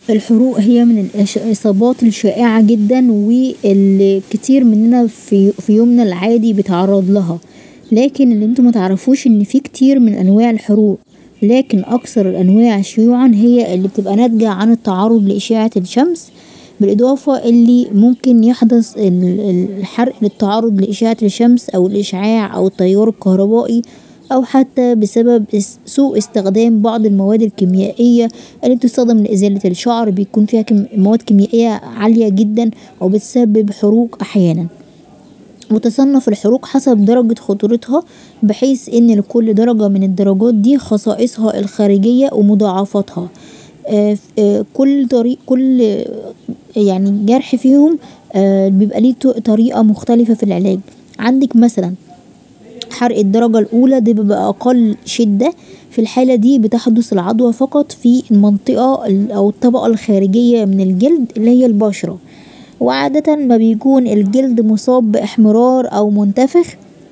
الحروق هي من الإصابات الشائعة جدا واللي كتير مننا في يومنا العادي بيتعرض لها لكن اللي انتوا متعرفوش ان فيه كتير من انواع الحروق لكن اكثر الانواع شيوعا هي اللي بتبقى ناتجة عن التعرض لاشعة الشمس بالاضافة اللي ممكن يحدث الحرق للتعرض لاشعة الشمس او الاشعاع او التيار الكهربائي او حتى بسبب سوء استخدام بعض المواد الكيميائية اللي بتستخدم لازالة الشعر بيكون فيها مواد كيميائية عالية جدا وبتسبب حروق احيانا وتصنف الحروق حسب درجة خطورتها بحيث ان لكل درجة من الدرجات دي خصائصها الخارجية ومضاعفاتها كل طريق كل يعني جرح فيهم بيبقى ليه طريقة مختلفة في العلاج عندك مثلا حرق الدرجة الأولى ده بيبقى أقل شدة في الحالة دي بتحدث العدوى فقط في المنطقة أو الطبقة الخارجية من الجلد اللي هي البشرة وعادة ما بيكون الجلد مصاب باحمرار أو منتفخ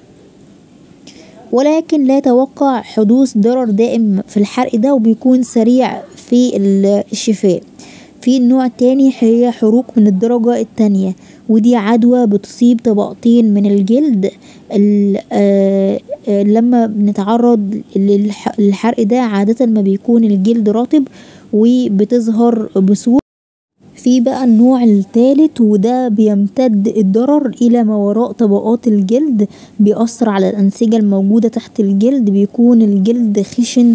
ولكن لا يتوقع حدوث ضرر دائم في الحرق ده وبيكون سريع في الشفاء في النوع التاني هي حروق من الدرجة التانية ودي عدوى بتصيب طبقتين من الجلد لما بنتعرض للحرق ده عادة ما بيكون الجلد رطب وبتظهر بسهولة في بقى النوع التالت وده بيمتد الضرر الى ما وراء طبقات الجلد بيأثر على الأنسجة الموجودة تحت الجلد بيكون الجلد خشن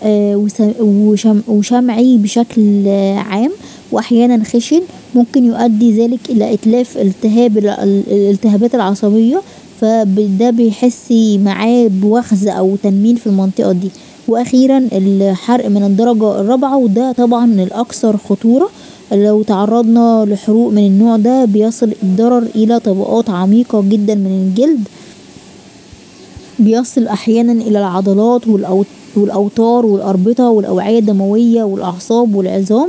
وشمعي بشكل عام واحيانا خشن ممكن يؤدي ذلك الى اتلاف التهاب الالتهابات العصبية فده بيحس معاه بوخز او تنميل في المنطقة دي واخيرا الحرق من الدرجة الرابعة وده طبعا الاكثر خطورة لو تعرضنا لحروق من النوع ده بيصل الضرر الى طبقات عميقة جدا من الجلد بيصل احيانا الى العضلات والاوتار والاربطة والاوعية الدموية والاعصاب والعظام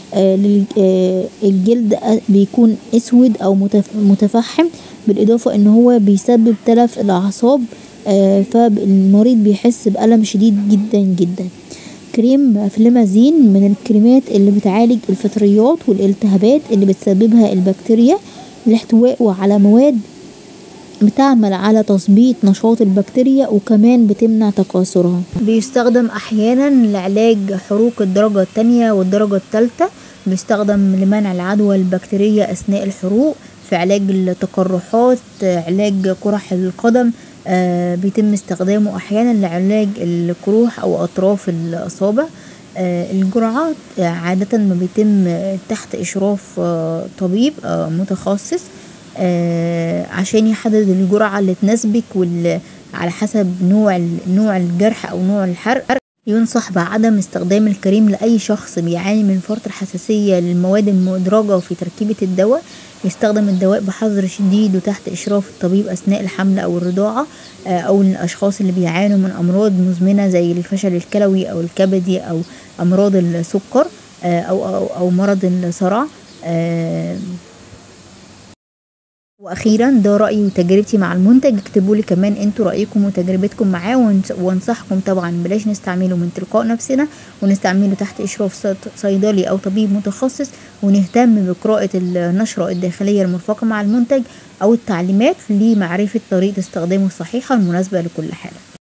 الجلد بيكون اسود او متفحم بالاضافة ان هو بيسبب تلف الاعصاب فالمريض بيحس بألم شديد جدا جدا كريم فليمازين من الكريمات اللي بتعالج الفطريات والالتهابات اللي بتسببها البكتيريا لاحتوائه على مواد بتعمل على تثبيط نشاط البكتيريا وكمان بتمنع تكاثرها بيستخدم احيانا لعلاج حروق الدرجة التانية والدرجة التالتة بيستخدم لمنع العدوى البكتيرية اثناء الحروق في علاج التقرحات علاج قرح القدم آه بيتم استخدامه احيانا لعلاج الجروح او اطراف الاصابع آه الجرعات عادة ما بيتم تحت اشراف آه طبيب متخصص عشان يحدد الجرعة اللي تناسبك على حسب نوع نوع الجرح او نوع الحرق ينصح بعدم استخدام الكريم لأي شخص بيعاني من فرط الحساسية للمواد المدرجة في تركيبة الدواء يستخدم الدواء بحذر شديد وتحت إشراف الطبيب أثناء الحمل أو الرضاعة أو الأشخاص اللي بيعانوا من أمراض مزمنة زي الفشل الكلوي أو الكبدي أو أمراض السكر أو, أو, أو مرض الصرع واخيرا ده رايي وتجربتي مع المنتج اكتبوا لي كمان انتوا رايكم وتجربتكم معاه وانصحكم طبعا بلاش نستعمله من تلقاء نفسنا ونستعمله تحت اشراف صيدلي او طبيب متخصص ونهتم بقراءه النشره الداخليه المرفقه مع المنتج او التعليمات لمعرفه طريقه استخدامه الصحيحه المناسبه لكل حاله